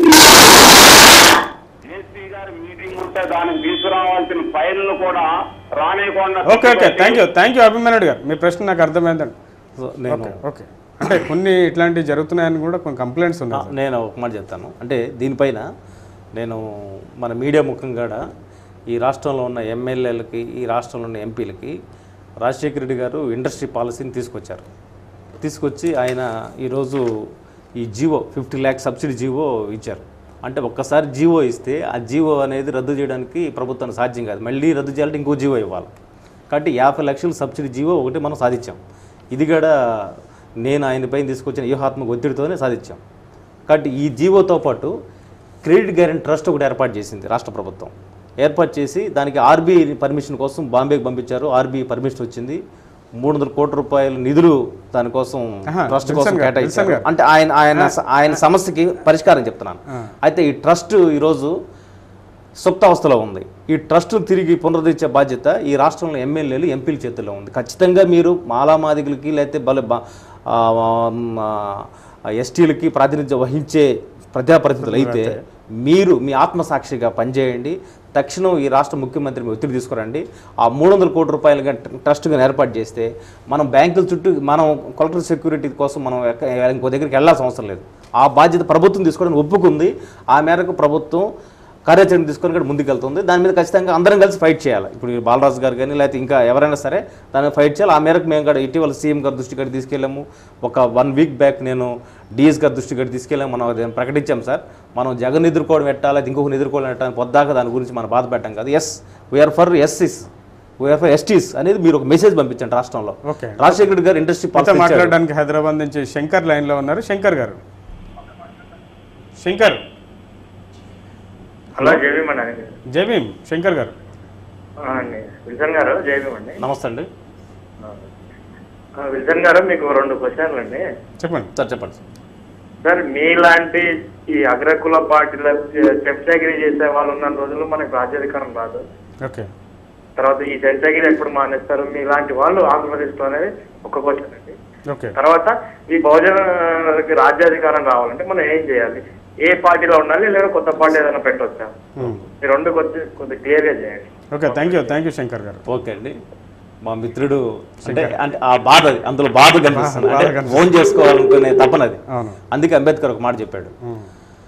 జేసీ గారి మీటింగ్ ఉంటే దానికి తీసుకురావాల్సిన ఫైల్ను కూడా రానియకుండా okay okay thank you thank you అభిమానుడు గారు మీ ప్రశ్న నాకు అర్థమైందండి సో నేను ఓకే ఓకే అంటే కొన్ని ఇట్లాంటివి జరుగుతున్నాయని కూడా కొన్ని కంప్లైంట్స్ ఆ, ఉన్నాయి సార్. నేను ఒక మాట చెప్తాను అంటే దీనిపైన నేను మన మీడియా ముఖంగా ఈ రాష్ట్రంలో ఉన్న ఎమ్మెల్యేలకి ఈ రాష్ట్రంలో ఉన్న ఎంపీలకి రాజశేఖర రెడ్డి గారు ఇండస్ట్రీ పాలసీని తీసుకొచ్చారు తీసుకొచ్చి ఆయన ఈరోజు ఈ GO fifty lakhs subsidy GO ఇచ్చారు అంటే ఒక్కసారి జీవో ఇస్తే ఆ జీవో అనేది రద్దు చేయడానికి ప్రభుత్వానికి సాధ్యం కాదు మళ్ళీ రద్దు చేయాలంటే ఇంకో జీవో ఇవ్వాలి కాబట్టి యాభై లక్షల సబ్సిడీ జీవో ఒకటి మనం సాధించాం ఇది కూడా నేను ఆయన పైన తీసుకొచ్చిన వ్యూహాత్మక ఒత్తిడితోనే సాధించాం కాబట్టి ఈ జీవోతో పాటు క్రెడిట్ గ్యారెంటీ ట్రస్ట్ ఒకటి ఏర్పాటు చేసింది రాష్ట్ర ప్రభుత్వం ఏర్పాటు చేసి దానికి ఆర్బీఐ పర్మిషన్ కోసం బాంబేకి పంపించారు ఆర్బీఐ పర్మిషన్ వచ్చింది మూడు వందల కోట్ల రూపాయల నిధులు దానికోసం ఆహా, ట్రస్ట్ విల్సన్ కోసం గారు, కేటాయించారు విల్సన్ గారు. అంటే ఆయన ఆయన ఆయన సమస్యకి పరిష్కారం చెప్తున్నాను ఆ. అయితే ఈ ట్రస్ట్ ఈరోజు సుప్తావస్థలో ఉంది ఈ ట్రస్ట్ తిరిగి పునరుద్ధరించే బాధ్యత ఈ రాష్ట్రంలో ఎమ్మెల్యేలు ఎంపీల చేతుల్లో ఉంది ఖచ్చితంగా మీరు మాలామాదిగులకి లేకపోతే బల బ- ఆ, ఆ, ఎస్టీలకి ప్రాతినిధ్యం వహించే ప్రజాప్రతినిధులు అయితే మీరు మీ ఆత్మసాక్షిగా పనిచేయండి తక్షణం ఈ రాష్ట్ర ముఖ్యమంత్రి మీ ఒత్తిడి తీసుకురండి ఆ మూడు వందల కోట్ల రూపాయలుగా ట్రస్ట్గా ఏర్పాటు చేస్తే మనం బ్యాంకుల చుట్టూ మనం కలెక్టర్ సెక్యూరిటీ కోసం మనం ఎక్క- ఇంకో దగ్గరికి వెళ్ళాల్సిన అవసరం లేదు ఆ బాధ్యత ప్రభుత్వం తీసుకోవడానికి ఒప్పుకుంది ఆ మేరకు ప్రభుత్వం కార్యాచరణ తీసుకొని కూడా ముందుకెళ్తుంది దాని మీద ఖచ్చితంగా అందరం కలిసి ఫైట్ చేయాలి ఇప్పుడు ఈ బాలరాజు గారు కానీ లేకపోతే ఇంకా ఎవరైనా సరే దాని మీద ఫైట్ చేయాలి ఆ మేరకు మేము కూడా ఇటీవల సీఎం గారి దృష్టి కూడా తీసుకెళ్ళాము ఒక వన్ వీక్ బ్యాక్ నేను డిఎస్ గారి దృష్టి కూడా తీసుకెళ్ళాము మనం అది ప్రకటించాం సార్ మనం జగన్ ఎదుర్కోవడం పెట్టాలి ఇంకొకరిని ఎదుర్కోవడం పెట్టాలి పొద్దాక దాని గురించి మనం బాధపెట్టాం కాదు ఎస్ వీఆర్ ఫర్ ఎస్సీస్ వీఆర్ ఫర్ ఎస్టీస్ అనేది మీరు ఒక మెసేజ్ పంపించండి రాష్ట్రంలో ఓకే రాజశేఖర్ రెడ్డి గారు ఇండస్ట్రీ మీతో మాట్లాడడానికి హైదరాబాద్ నుంచి శంకర్ లైన్లో ఉన్నారు శంకర్ గారు శంకర్ హలో జయభీమ్ అండి జై భీమ్ శంకర్ గారు ఆ, అండి విల్సన్ గారు జయభీమ్ అండి నమస్తే అండి ఆ, విల్సన్ గారు మీకు రెండు క్వశ్చన్లు అండి చెప్పండి సార్ చెప్పండి సార్ సార్ మీలాంటి ఈ అగ్రకుల పార్టీల చెప్చాగిరి చేసే వాళ్ళు ఉన్న రోజుల్లో మనకు రాజ్యాధికారం రాదు ఓకే తర్వాత ఈ చెంచాగిరి ఎప్పుడు మానేస్తారు మీలాంటి వాళ్ళు ఆంధ్రప్రదేశ్లో అనేది ఒక క్వశ్చన్ అండి ఓకే తర్వాత ఈ బహుజనకి రాజ్యాధికారం రావాలంటే మనం ఏం చేయాలి ఏ పార్టీలో ఉండాలి లేదా కొత్త పార్టీ ఏదైనా పెట్టవచ్చా ఉమ్. ఈ రెండు కొద్ది కొద్ది క్లియర్గా చేయండి okay thank you thank you Shankar గారు ఓకే అండి మా మిత్రుడు అంటే అంటే ఆ బాధ అది, అందులో బాధ కనిపిస్తుంది బాధ అంటే కనిపిస్తుంది. ఓన్ చేసుకోవాలనుకునే తపనది అవును అందుకే అంబేద్కర్ ఒక మాట చెప్పాడు ఉమ్.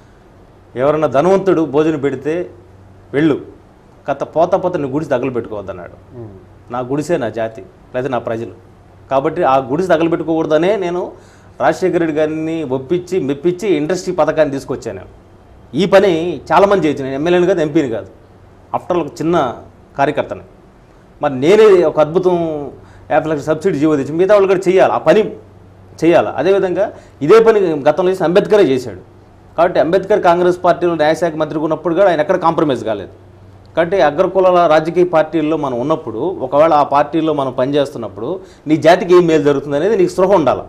ఎవరన్నా ధనవంతుడు భోజనం పెడితే వెళ్ళు కథ పోత పోత నీ గుడిసి తగలు పెట్టుకోవద్దన్నాడు ఉమ్. నా గుడిసే నా జాతి లేదా నా ప్రజలు కాబట్టి ఆ గుడిసి తగలబెట్టుకోకూడదనే నేను రాజశేఖర రెడ్డి గారిని ఒప్పించి మెప్పించి ఇండస్ట్రీ పథకాన్ని తీసుకొచ్చాను నేను ఈ పని చాలామంది చేయొచ్చు నేను ఎమ్మెల్యేని కాదు ఎంపీని కాదు ఆఫ్టర్ ఒక చిన్న కార్యకర్తని మరి నేనే ఒక అద్భుతం యాభై లక్షల సబ్సిడీ జీవో తెచ్చి మిగతా వాళ్ళు కూడా చేయాలి ఆ పని చేయాలి అదేవిధంగా ఇదే పని గతంలో చేసి అంబేద్కరే చేశాడు కాబట్టి అంబేద్కర్ కాంగ్రెస్ పార్టీలో న్యాయశాఖ మంత్రిగా ఉన్నప్పుడు కూడా ఆయన ఎక్కడ కాంప్రమైజ్ కాలేదు కాబట్టి అగ్రకులాల రాజకీయ పార్టీల్లో మనం ఉన్నప్పుడు ఒకవేళ ఆ పార్టీలో మనం పనిచేస్తున్నప్పుడు నీ జాతికి ఏం మేలు జరుగుతుంది అనేది నీకు స్పృహ ఉండాలి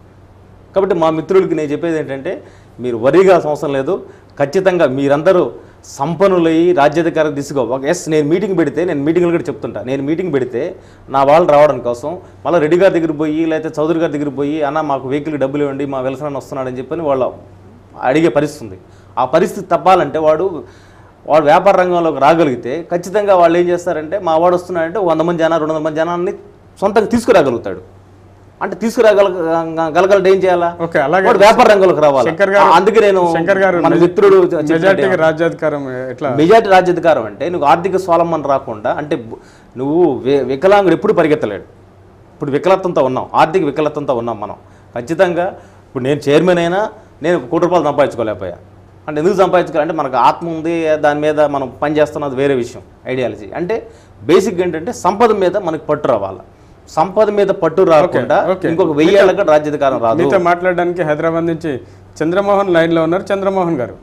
కాబట్టి మా మిత్రులకి నేను చెప్పేది ఏంటంటే మీరు వరిగా అవసరం లేదు ఖచ్చితంగా మీరందరూ సంపన్నులయ్యి రాజ్యాధికార దిశగా ఒక ఎస్ నేను మీటింగ్ పెడితే నేను మీటింగ్లు కూడా చెప్తుంటా నేను మీటింగ్ పెడితే నా వాళ్ళు రావడం కోసం మళ్ళీ రెడ్డి గారి దగ్గర పోయి లేకపోతే చౌదరి గారి దగ్గర పోయి అన్న మాకు వెహికల్ డబ్బులు ఇవ్వండి మా వెలసన వస్తున్నాడని చెప్పని వాళ్ళు అడిగే పరిస్థితి ఉంది ఆ పరిస్థితి తప్పాలంటే వాడు వాడు వ్యాపార రంగంలోకి రాగలిగితే ఖచ్చితంగా వాళ్ళు ఏం చేస్తారంటే మా వాడు వస్తున్నాడంటే వంద మంది జనాలు రెండు వందల మంది జనాన్ని సొంతంగా తీసుకురాగలుగుతాడు అంటే తీసుకురాగల గలగలడు ఏం చేయాలా ఓకే అలాగే వాడు వ్యాపార రంగంలోకి రావాలి శంకర్ గారు ఆ, అందుకే నేను శంకర్ గారు మన మిత్రుడు చెప్పినట్టు మెజార్టీకి రాజ్యాధికారం ఎట్లా మెజార్టీ రాజ్యాధికారం అంటే నువ్వు ఆర్థిక స్వాలంబన రాకుండా అంటే బు- నువ్వు వి- వికలాంగుడు ఎప్పుడు పరిగెత్తలేడు ఇప్పుడు వికలత్వంతో ఉన్నాం ఆర్థిక వికలత్వంతో ఉన్నాం మనం ఖచ్చితంగా ఇప్పుడు నేను చైర్మన్ అయినా నేను ఒక కోటి రూపాయలు సంపాదించుకోలేకపోయా అంటే ఎందుకు సంపాదించుకోవాలంటే మనకు ఆత్మ ఉంది దాని మీద మనం పని చేస్తున్నది వేరే విషయం ఐడియాలజీ అంటే బేసిక్ ఏంటంటే సంపద మీద మనకు పట్టు రావాలి సంపద మీద పట్టు రాకుండా ఓకే. ఇంకొక వెయ్యి ఏళ్ళగా రాజ్యాధికారం రాదు మీతో మాట్లాడడానికి హైదరాబాద్ నుంచి చంద్రమోహన్ లైన్లో ఉన్నారు చంద్రమోహన్ గారు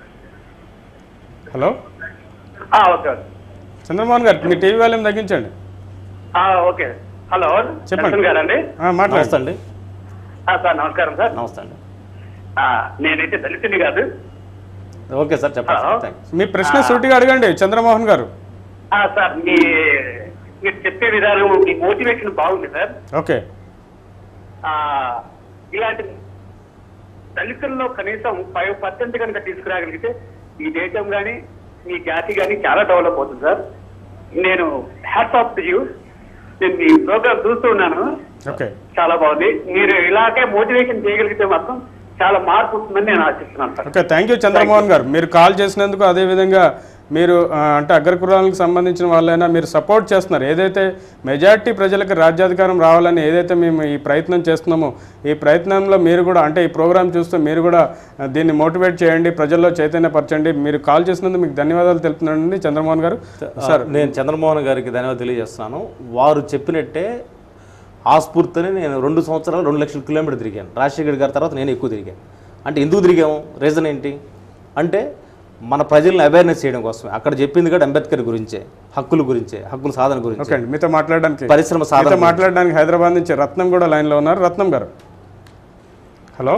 హలో ఆ, ఓకే ఓకే. చంద్రమోహన్ గారు మీ టీవీ వాల్యూమ్ తగ్గించండి ఆ, ఓకే హలో చెప్పండి. దర్శన్ గారండి ఆ, మాట్లాడండి నమస్తే అండి ఆ, సార్ నమస్కారం సార్ నమస్తే అండి ఆ, నేనైతే దళితుని కాదు ఓకే సార్ చెప్పండి హలో. సార్ థ్యాంక్స్ మీ ప్రశ్న సూటిగా అడగండి చంద్రమోహన్ గారు ఆ, సార్ మీ మీరు చెప్పే విధానం మీ మోటివేషన్ బాగుంది సార్ ఓకే ఆ, ఇలాంటి దళితుల్లో కనీసం ఫైవ్ పర్సెంట్ కనుక తీసుకురాగలిగితే ఈ దేశం కానీ మీ జాతి కానీ చాలా డెవలప్ అవుతుంది సార్ నేను హ్యాట్స్ ఆఫ్ టు యూ నేను మీ ప్రోగ్రామ్ చూస్తూ ఉన్నాను ఓకే చాలా బాగుంది మీరు ఇలాగే మోటివేషన్ చేయగలిగితే మాత్రం చాలా మార్పు వస్తుందని నేను ఆశిస్తున్నాను sir okay thank you Chandramohan గారు మీరు కాల్ చేసినందుకు అదేవిధంగా మీరు ఆ, అంటే అగ్రకులాలకు సంబంధించిన వాళ్ళైనా మీరు సపోర్ట్ చేస్తున్నారు ఏదైతే మెజారిటీ ప్రజలకు రాజ్యాధికారం రావాలని ఏదైతే మేము ఈ ప్రయత్నం చేస్తున్నామో ఈ ప్రయత్నంలో మీరు కూడా అంటే ఈ ప్రోగ్రామ్ చూస్తూ మీరు కూడా ఆ, దీన్ని మోటివేట్ చేయండి ప్రజల్లో చైతన్యపరచండి మీరు కాల్ చేసినందుకు మీకు ధన్యవాదాలు తెలుపుతున్నానండి చంద్రమోహన్ గారు సార్ నేను చంద్రమోహన్ గారికి ధన్యవాదాలు తెలియజేస్తున్నాను వారు చెప్పినట్టే ఆ స్ఫూర్తిని నేను రెండు సంవత్సరాలు రెండు లక్షల కిలోమీటర్ తిరిగాను రాజశేఖర్ గారి తర్వాత నేను ఎక్కువ తిరిగాను అంటే ఎందుకు తిరిగాము రీజన్ ఏంటి అంటే మన ప్రజల్ని అవేర్నెస్ చేయడం కోసమే అక్కడ చెప్పింది కూడా అంబేద్కర్ గురించే హక్కుల గురించే హక్కుల సాధన ఓకే గురించి అండి మీతో మాట్లాడడానికి పరిశ్రమ సాధన మీతో మాట్లాడడానికి హైదరాబాద్ నుంచి రత్నం కూడా లైన్లో ఉన్నారు రత్నం గారు హలో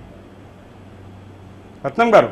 రత్నం గారు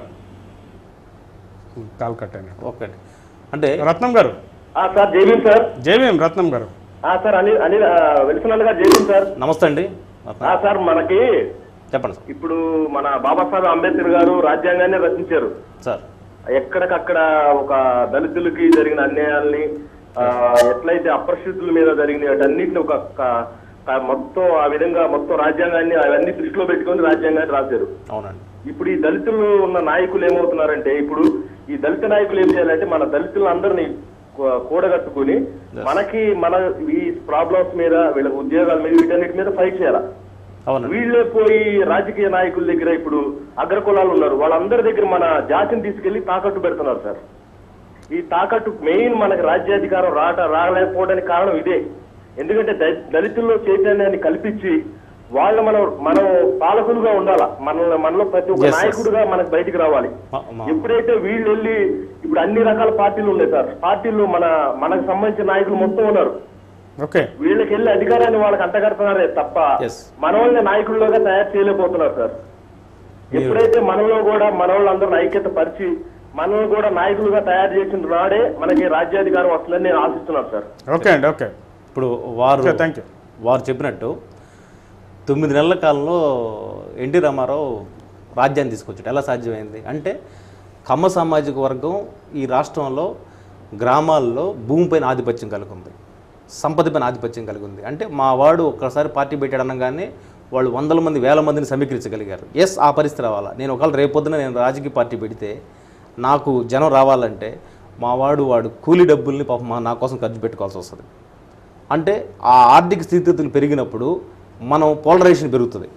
కాల్ కట్ అయినా ఓకే అండి. అంటే రత్నం గారు ఆ, sir Jai Bhim sir J V M Ratnam గారు ఆ, సార్ అనిల్ అనిల్ ఆ, వెలిసినల్ గారు జైభీం సార్ నమస్తే అండి రత్న. ఆ, సార్ మనకి చెప్పండి సార్ ఇప్పుడు మన బాబాసాహెబ్ అంబేద్కర్ గారు రాజ్యాంగాన్ని రచించారు సార్ ఎక్కడికక్కడ ఒక దళితులకి జరిగిన అన్యాయాల్ని ఆ, ఎట్లయితే అపరిస్థితుల మీద జరిగిన వాటన్నిటిని ఒక క- క- మొత్తం ఆ విధంగా మొత్తం రాజ్యాంగాన్ని అవన్నీ దృష్టిలో పెట్టుకొని రాజ్యాంగాన్ని రాశారు అవునండి ఇప్పుడు ఈ దళితులు ఉన్న నాయకులు ఏమవుతున్నారంటే ఇప్పుడు ఈ దళిత నాయకులు ఏం చేయాలంటే మన దళితులందరినీ కూ- కూడగట్టుకుని మనకి మన ఈ ప్రాబ్లమ్స్ మీద వీళ్ళ ఉద్యోగాల మీద వీటన్నిటి మీద ఫైట్ చేయాలి అవునండి వీళ్ళే పోయి రాజకీయ నాయకుల దగ్గర ఇప్పుడు అగ్రకులాలు ఉన్నారు వాళ్ళందరి దగ్గర మన జాతిని తీసుకెళ్లి తాకట్టు పెడుతున్నారు సార్ ఈ తాకట్టు మెయిన్ మనకి రాజ్యాధికారం రాట రాలేకపోవడానికి కారణం ఇదే ఎందుకంటే ద- దళితుల్లో చైతన్యాన్ని కల్పించి వాళ్ళ మనం మనం పాలకులుగా ఉండాలా మన మనలో ప్రతి ఒక్క Yes, yes. నాయకుడుగా మనకు బయటికి రావాలి మా- మా- ఎప్పుడైతే వీళ్ళు వెళ్ళి ఇప్పుడు అన్ని రకాల పార్టీలు ఉన్నాయి సార్ పార్టీలు మన మనకు సంబంధించిన నాయకులు మొత్తం ఉన్నారు ఓకే వీళ్ళకి వెళ్ళి అధికారాన్ని వాళ్ళకి అంటగడుతున్నారే తప్ప Yes. మన వాళ్ళని నాయకుల్లోగా తయారు చేయలేకపోతున్నారు సార్ ఎప్పుడైతే మనలో కూడా మన వాళ్ళందరూ ఐక్యత పరిచి మనల్ని కూడా నాయకులుగా తయారు చేసిన నాడే మనకి రాజ్యాధికారం వస్తుందని నేను ఆశిస్తున్నాను సార్ ఓకే అండి ఓకే ఇప్పుడు వారు ఓకే థ్యాంక్ యూ వారు చెప్పినట్టు తొమ్మిది నెలల కాలంలో ఎన్టీ రామారావు రాజ్యాన్ని తీసుకొచ్చాడు ఎలా సాధ్యమైంది అంటే కమ్మ సామాజిక వర్గం ఈ రాష్ట్రంలో గ్రామాల్లో భూమిపైన ఆధిపత్యం కలిగి ఉంది సంపదపైన ఆధిపత్యం కలిగి ఉంది అంటే మా వాడు ఒక్కసారి పార్టీ పెట్టాడు అనగానే వాళ్ళు వందల మంది వేల మందిని సమీకరించగలిగారు ఎస్ ఆ పరిస్థితి రావాలా నేను ఒకవేళ రేపొద్దున నేను రాజకీయ పార్టీ పెడితే నాకు జనం రావాలంటే మా వాడు వాడు కూలీ డబ్బుల్ని పాపం మా- నా కోసం ఖర్చు పెట్టుకోవాల్సి వస్తుంది అంటే ఆ ఆర్థిక స్థితిగతులు పెరిగినప్పుడు మనం పోలరైజేషన్ పెరుగుతుంది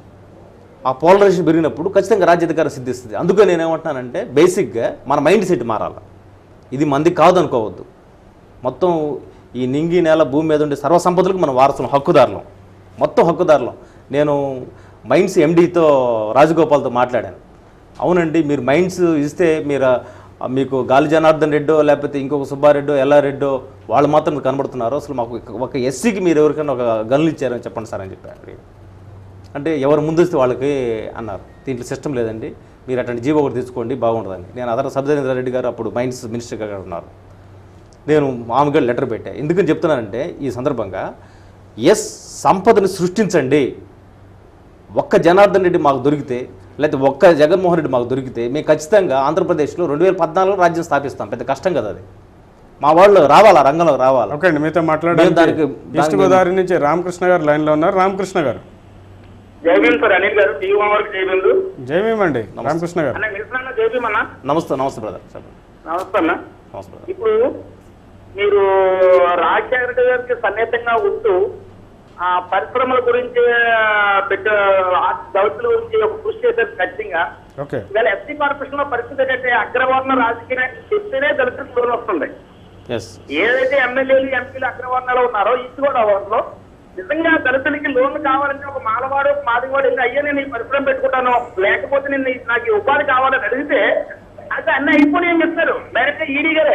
ఆ పోలరైజేషన్ పెరిగినప్పుడు ఖచ్చితంగా రాజ్యాధికారం సిద్ధిస్తుంది అందుకే నేను ఏమంటున్నానంటే బేసిక్గా మన మైండ్ సెట్ మారాలి ఇది మంది కాదు అనుకోవద్దు మొత్తం ఈ నింగి నేల భూమి మీద ఉండే సర్వసంపదలకు మనం వారసులం హక్కుదారులం మొత్తం హక్కుదారులం నేను మైండ్స్ ఎండీతో రాజగోపాల్తో మాట్లాడాను అవునండి మీరు మైండ్స్ ఇస్తే మీరు ఆ, మీకు గాలి జనార్దన్ రెడ్డో లేకపోతే ఇంకొక సుబ్బారెడ్డో ఎల్లారెడ్డో వాళ్ళు మాత్రం కనబడుతున్నారు అసలు మాకు ఒక- ఒక ఎస్సీకి మీరు ఎవరికైనా ఒక గన్లు ఇచ్చారని చెప్పండి సార్ అని చెప్పారు అంటే ఎవరు ముందు వస్తే వాళ్ళకి అన్నారు దీంట్లో సిస్టమ్ లేదండి మీరు అటువంటి జీవో ఒకటి తీసుకోండి బాగుంటుందని నేను అదన సబ్జేంద్ర రెడ్డి గారు అప్పుడు మైన్స్ మినిస్టర్గా గారు ఉన్నారు నేను మామూలుగా లెటర్ పెట్టా ఎందుకని చెప్తున్నానంటే ఈ సందర్భంగా ఎస్ సంపదను సృష్టించండి ఒక్క జనార్దన్ రెడ్డి మాకు దొరికితే లేకపోతే ఒక్క జగన్మోహన్ రెడ్డి మాకు దొరికితే మేము ఖచ్చితంగా ఆంధ్రప్రదేశ్లో రెండు వేల పద్నాలుగులో రాజ్యం స్థాపిస్తాం పెద్ద కష్టం కదా అది మా వాళ్ళు రావాలా రంగంలో రావాలా ఓకే అండి మీతో మేము మాట్లాడడానికి దానికి- ఈస్ట్ దానికి- గోదావరి నుంచి రామకృష్ణ గారు లైన్లో ఉన్నారు రామకృష్ణ గారు జైభీం సార్ అనిల్ గారు టీవీ వరకు జైభీంలు జయమేం అండి రామకృష్ణ గారు అన్న మిల్సన్న జైభీం అన్న నమస్తే నమస్తే బ్రదర్ చెప్పండి నమస్తే అన్న నమస్తే బ్రదర్ ఇప్పుడు మీరు రాజశేఖర రెడ్డి గారికి సన్నిహితంగా ఉంటూ ఆ పరిశ్రమల గురించి ఆ, పెట్ట ఆ దళితుల గురించి ఒక కృషి చేశారు ఖచ్చితంగా ఓకే ఇవాళ ఎస్సీ కార్పొరేషన్ లో పరిస్థితి ఏంటంటే అగ్రవర్ణ రాజకీయ నాయకులు చెప్తేనే దళితులకు దూరం వస్తుంది ఎస్ ఏదైతే ఎమ్మెల్యేలు ఎంపీలు అగ్రవర్ణాలు ఉన్నారో ఇది కూడా అవ్వడంలో నిజంగా దళితులకి లోన్ కావాలంటే ఒక మాలవాడు ఒక మాదివాడు వెళ్ళి అయ్యా నేను ఈ పరిశ్రమ పెట్టుకుంటాను లేకపోతే నేను ఈ- నాకు ఈ ఉపాధి కావాలని అడిగితే అయితే అన్నీ అయిపోయి ఏం చెప్తారు డైరెక్ట్ గా ఈడీ గారే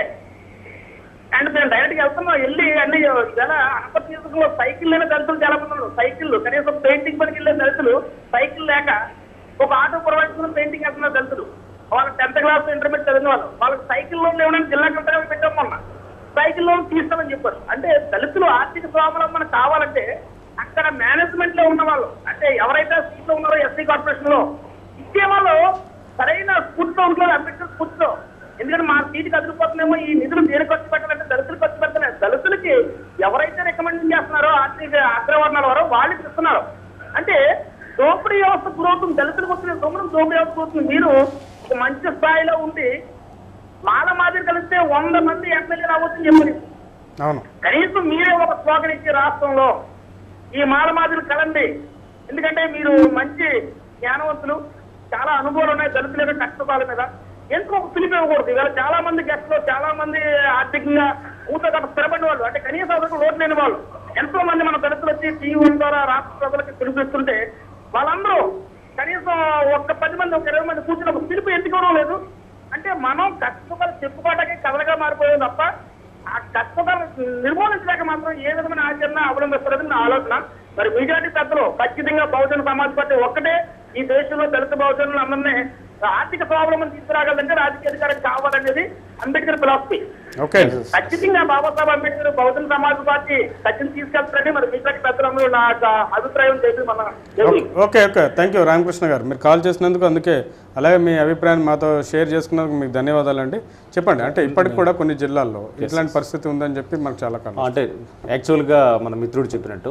అండ్ మేము డైరెక్ట్ గా వెళ్తున్నాం వెళ్ళి అన్ని ఇలా ఆంధ్రప్రదేశ్లో సైకిల్ లేని దళితులు చాలా మంది ఉన్నారు సైకిల్ కనీసం పెయింటింగ్ పనికి వెళ్ళే దళితులు సైకిల్ లేక ఒక ఆటో ప్రొవైడ్ పెయింటింగ్ వేస్తున్నారు దళితులు వాళ్ళ టెన్త్ క్లాస్ ఇంటర్మీడియట్ చదివిన వాళ్ళు వాళ్ళకి సైకిల్ లోన్ ఏమైనా జిల్లా కలెక్టర్ పెట్టాం మొన్న సైకిల్ లోన్ తీస్తామని చెప్పారు అంటే దళితులు ఆర్థిక స్వావలంబన కావాలంటే అక్కడ మేనేజ్మెంట్ లో ఉన్న వాళ్ళు అంటే ఎవరైతే సీట్ లో ఉన్నారో ఎస్సీ కార్పొరేషన్ లో ఇచ్చే వాళ్ళు సరైన స్ఫూర్తితో ఉంటారు అంబేద్కర్ స్ఫూర్తితో ఎందుకంటే మా సీటు కదిలిపోతుందేమో ఈ నిధులు దేని ఖర్చు పెట్టాలంటే దళితులు ఖర్చు పెట్టలేదు దళితులకి ఎవరైతే రికమెండ్ చేస్తున్నారో ఆర్థిక అగ్రవర్ణాల వారో వాళ్ళకి ఇస్తున్నారు అంటే దోపిడీ వ్యవస్థ గురవుతుంది దళితులకు వచ్చిన దోమడం దోపిడీ వ్యవస్థ గురవుతుంది మీరు ఒక మంచి స్థాయిలో ఉండి మాల మాదిరి కలిస్తే వంద మంది ఎమ్మెల్యేలు అవ్వచ్చని చెప్పి అవును కనీసం మీరే ఒక స్లోగన్ ఇచ్చే రాష్ట్రంలో ఈ మాల మాదిరి కలండి ఎందుకంటే మీరు మంచి జ్ఞానవంతులు చాలా అనుభవాలు ఉన్నాయి దళితుల యొక్క కష్టపాల మీద ఎందుకు ఒక పిలిపి ఇవ్వకూడదు ఇవాళ చాలా మంది గెస్ట్లు చాలా మంది ఆర్థికంగా ఊతో గట్ట స్థిరపడిన వాళ్ళు అంటే కనీసం అసలు లోటు లేని వాళ్ళు ఎంతో మంది మన దళితులు వచ్చి టీవీ ద్వారా రాష్ట్ర ప్రజలకు పిలిపిస్తుంటే వాళ్ళందరూ కనీసం ఒక్క పది మంది ఒక ఇరవై మంది కూర్చుని ఒక పిలుపు ఎందుకు ఇవ్వడం లేదు అంటే మనం కష్టపడి చెప్పుకోవడానికి కథలుగా మారిపోయాం తప్ప ఆ కష్టపడి నిర్మూలించలేక మాత్రం ఏ విధమైన ఆచరణ అవలంబిస్తారని నా ఆలోచన మరి మెజార్టీ పెద్దలు ఖచ్చితంగా బహుజన సమాజ్ పార్టీ ఒక్కటే ఈ దేశంలో దళిత బహుజనులు అందరినీ ఆర్థిక స్వావలంబన తీసుకురాగలంటే రాజకీయ అధికారం కావాలనేది అంబేద్కర్ ఫిలాసఫీ ఓకే ఖచ్చితంగా బాబాసాహెబ్ అంబేద్కర్ బహుజన సమాజ్ పార్టీ ఖచ్చితంగా తీసుకెళ్తారని మరి మీట్లాంటి పెద్దలందరూ నా యొక్క అభిప్రాయం చెప్పి మన చెప్పి okay okay thank you Ramakrishna గారు మీరు కాల్ చేసినందుకు అందుకే అలాగే మీ అభిప్రాయాన్ని మాతో షేర్ చేసుకున్నందుకు మీకు ధన్యవాదాలండి చెప్పండి అంటే ఇప్పటికి కూడా కొన్ని జిల్లాల్లో ఇట్లాంటి పరిస్థితి ఉందని చెప్పి మాకు చాలా కాలం అంటే యాక్చువల్గా మన మిత్రుడు చెప్పినట్టు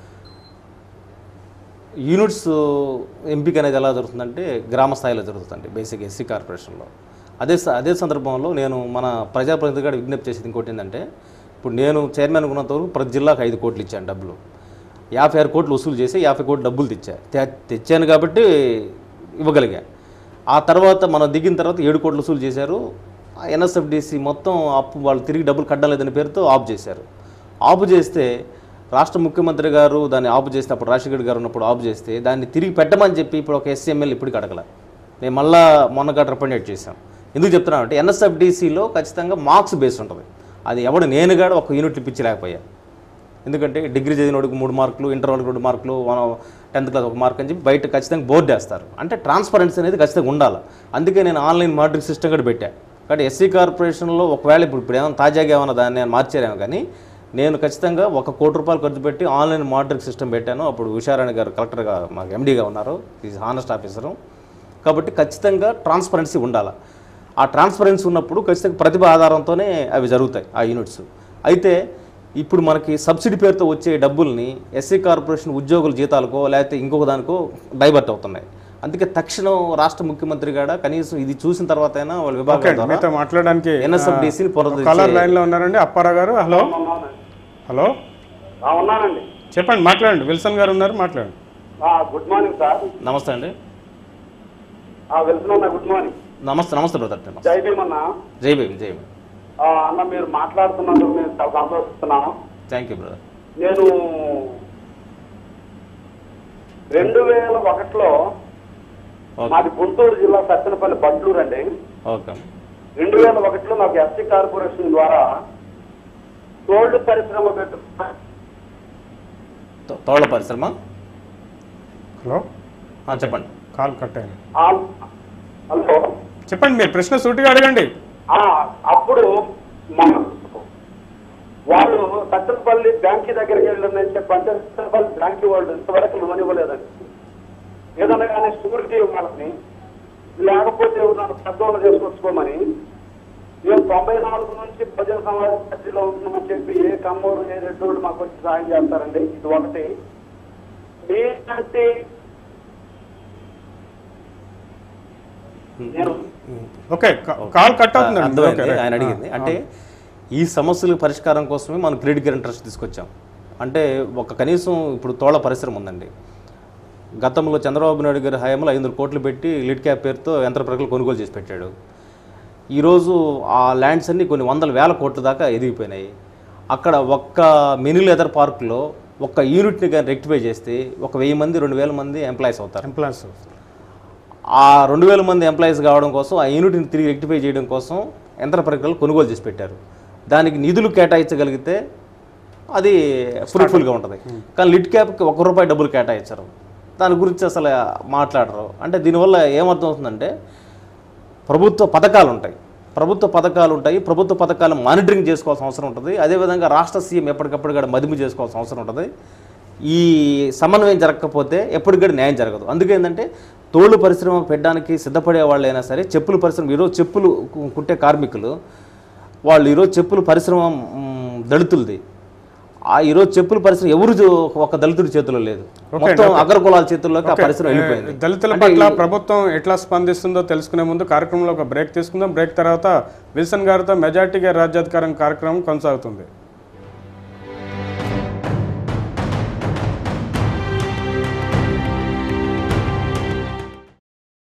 యూనిట్స్ ఎంపిక అనేది ఎలా జరుగుతుందంటే గ్రామ స్థాయిలో జరుగుతుంది బేసిక్ ఎస్సీ కార్పొరేషన్లో అదే స- అదే సందర్భంలో నేను మన ప్రజాప్రతినిధిగా విజ్ఞప్తి చేసేది ఇంకోటి ఏంటంటే ఇప్పుడు నేను చైర్మన్ ఉన్నంత వరకు ప్రతి జిల్లాకు ఐదు కోట్లు ఇచ్చాను డబ్బులు యాభై ఆరు కోట్లు వసూలు చేసి యాభై కోట్లు డబ్బులు తెచ్చా తె- తెచ్చాను కాబట్టి ఇవ్వగలిగా ఆ తర్వాత మనం దిగిన తర్వాత ఏడు కోట్లు వసూలు చేశారు ఎన్ఎస్ఎఫ్డిసి మొత్తం అప్పు వాళ్ళు తిరిగి డబ్బులు కట్టలేదని పేరుతో ఆఫ్ చేశారు ఆఫ్ చేస్తే రాష్ట్ర ముఖ్యమంత్రి గారు దాన్ని ఆఫ్ చేస్తే అప్పుడు రాజశేఖర్ గారు ఉన్నప్పుడు ఆఫ్ చేస్తే దాన్ని తిరిగి పెట్టమని చెప్పి ఇప్పుడు ఒక ఎస్సీఎంఎల్ ఇప్పటికి అడగల నేను మళ్ళా మొన్న గట్ట రిపండేట్ చేశాను ఎందుకు చెప్తున్నాను అంటే ఎన్ఎస్ఎఫ్డిసిలో ఖచ్చితంగా మార్క్స్ బేస్ ఉంటుంది అది ఎవడు నేను కూడా ఒక యూనిట్ ఇప్పించలేకపోయా ఎందుకంటే డిగ్రీ చదివినోడికి మూడు మార్కులు ఇంటర్ వాళ్ళకి రెండు మార్కులు మన టెన్త్ క్లాస్ ఒక మార్క్ అని చెప్పి బయట ఖచ్చితంగా బోర్డు వేస్తారు అంటే ట్రాన్స్పరెన్సీ అనేది ఖచ్చితంగా ఉండాలి అందుకే నేను ఆన్లైన్ మాట్రిక్ సిస్టమ్ కూడా పెట్టా కాబట్టి ఎస్సీ కార్పొరేషన్లో ఒకవేళ ఇప్పుడు ఇప్పుడు ఏమైనా తాజాగా ఏమైనా దాన్ని నేను మార్చారేమో కానీ నేను ఖచ్చితంగా ఒక కోటి రూపాయలు ఖర్చు పెట్టి ఆన్లైన్ మాట్రిక్ సిస్టమ్ పెట్టాను అప్పుడు ఉషారాణి గారు కలెక్టర్గా మాకు ఎండీగా ఉన్నారు ఈజ్ హానెస్ట్ ఆఫీసరు కాబట్టి ఖచ్చితంగా ట్రాన్స్పరెన్సీ ఉండాలి ఆ ట్రాన్స్పరెన్సీ ఉన్నప్పుడు ఖచ్చితంగా ప్రతిభ ఆధారంతోనే అవి జరుగుతాయి ఆ యూనిట్స్ అయితే ఇప్పుడు మనకి సబ్సిడీ పేరుతో వచ్చే డబ్బుల్ని ఎస్సీ కార్పొరేషన్ ఉద్యోగుల జీతాలకో లేకపోతే ఇంకొక దానికో డైవర్ట్ అవుతున్నాయి అందుకే తక్షణం రాష్ట్ర ముఖ్యమంత్రి కూడా కనీసం ఇది చూసిన తర్వాత అయినా వాళ్ళ ఓకే విభాగం అండి మీతో మాట్లాడడానికి NSFDC ని పునరుద్ధరించే- కలర్ లైన్ లో ఉన్నారండి అప్పారావు గారు హలో హలో ఉన్నానండి చెప్పండి మాట్లాడండి విల్సన్ గారు ఉన్నారు మాట్లాడండి గుడ్ మార్నింగ్ సార్ నమస్తే అండి వెళ్తున్నా గుడ్ మార్నింగ్ నమస్తే నమస్తే బ్రదర్ నమస్తే జై భీమ్ అన్న జై భీమ్ జై భీమ్ ఆ, అన్న మీరు మాట్లాడుతున్నందుకు నేను చాలా సంతోషిస్తున్నాను థ్యాంక్ యూ బ్రదర్ నేను రెండు వేల ఒకటిలో ఓకే మాది గుంటూరు జిల్లా సత్తెనపల్లి బండ్లూరు అండి ఓకే రెండు వేల ఒకటిలో నాకు ఎస్సీ కార్పొరేషన్ ద్వారా తోళ్లు పరిశ్రమ పెట్టు తో- తోళ్ల పరిశ్రమ హలో ఆ, చెప్పండి కాల్ కట్ అయింది ఆ- హలో చెప్పండి మీరు ప్రశ్న సూటిగా అడగండి ఆ, అప్పుడు మన వాళ్ళు సత్తెనపల్లి బ్యాంకి దగ్గరికి వెళ్ళిందని చెప్పంటే సత్తెనపల్లి బ్యాంకి వాళ్ళు ఇంతవరకు లోన్ ఇవ్వలేదండి ఏదన్నా కానీ షూరిటీ వాళ్ళని లేకపోతే నన్ను పెద్దోళ్ళు చేసుకొచ్చుకోమని మేము తొంభై నాలుగు నుంచి ప్రజల సమాజ పార్టీలో ఉంటున్నామని చెప్పి ఏ కమ్మూరు ఏ రెడ్డోళ్ళు మాకు వచ్చి సాయం చేస్తారండి ఇది ఒకటి ఏంటంటే నేను ఓకే కా- కాల్ కట్ అవుతుందండి అర్థమైంది ఓకే, రైట్. ఆయన ఆ, అడిగింది ఆ. అంటే ఈ సమస్యల పరిష్కారం కోసమే మనం క్రెడిట్ గ్యారెంటీ ట్రస్ట్ తీసుకొచ్చాం అంటే ఒక కనీసం ఇప్పుడు తోళ పరిశ్రమ ఉందండి గతంలో చంద్రబాబు నాయుడు గారి హయాంలో ఐదు వందల కోట్లు పెట్టి లిడ్ క్యాప్ పేరుతో యంత్ర ప్రక్రియలు కొనుగోలు చేసి పెట్టాడు ఈరోజు ఆ ల్యాండ్స్ అన్ని కొన్ని వందల వేల కోట్ల దాకా ఎదిగిపోయినాయి అక్కడ ఒక్క మినీ లెదర్ పార్క్లో ఒక్క యూనిట్ని కానీ రెక్టిఫై చేస్తే ఒక వెయ్యి మంది రెండు వేల మంది ఎంప్లాయీస్ అవుతారు ఎంప్లాయీస్ ఆ రెండు వేల మంది ఎంప్లాయీస్ కావడం కోసం ఆ యూనిట్ని తిరిగి రెక్టిఫై చేయడం కోసం యంత్ర పరికరాలు కొనుగోలు చేసి పెట్టారు దానికి నిధులు కేటాయించగలిగితే అది ఫ్రూట్ఫుల్గా ఉంటుంది కానీ లిడ్ క్యాప్కి ఒక రూపాయి డబ్బులు కేటాయించరు దాని గురించి అసలు మాట్లాడరు అంటే దీనివల్ల ఏమర్థం అవుతుందంటే ప్రభుత్వ పథకాలు ఉంటాయి ప్రభుత్వ పథకాలు ఉంటాయి ప్రభుత్వ పథకాలు మానిటరింగ్ చేసుకోవాల్సిన అవసరం ఉంటుంది అదేవిధంగా రాష్ట్ర సీఎం ఎప్పటికప్పుడు కూడా మదింపు చేసుకోవాల్సిన అవసరం ఉంటుంది ఈ సమన్వయం జరగకపోతే ఎప్పటికీ న్యాయం జరగదు అందుకే ఏంటంటే తోలు పరిశ్రమ పెట్టడానికి సిద్ధపడే వాళ్ళైనా సరే చెప్పులు పరిశ్రమ ఈరోజు చెప్పులు కు- కుట్టే కార్మికులు వాళ్ళు ఈరోజు చెప్పులు పరిశ్రమ మ్, దళితులది ఆ ఈరోజు చెప్పుల పరిశ్రమ ఎవరు చూ- ఒక దళితుడి చేతిలో లేదు మొత్తం అగ్రకులాల చేతుల్లోకి ఆ పరిశ్రమ వెళ్ళిపోయింది దళితుల అంటే పట్ల ఈ- ప్రభుత్వం ఎట్లా స్పందిస్తుందో తెలుసుకునే ముందు కార్యక్రమంలో ఒక బ్రేక్ తీసుకుందాం బ్రేక్ తర్వాత విల్సన్ గారితో మెజార్టీగా రాజ్యాధికారం కార్యక్రమం కొనసాగుతుంది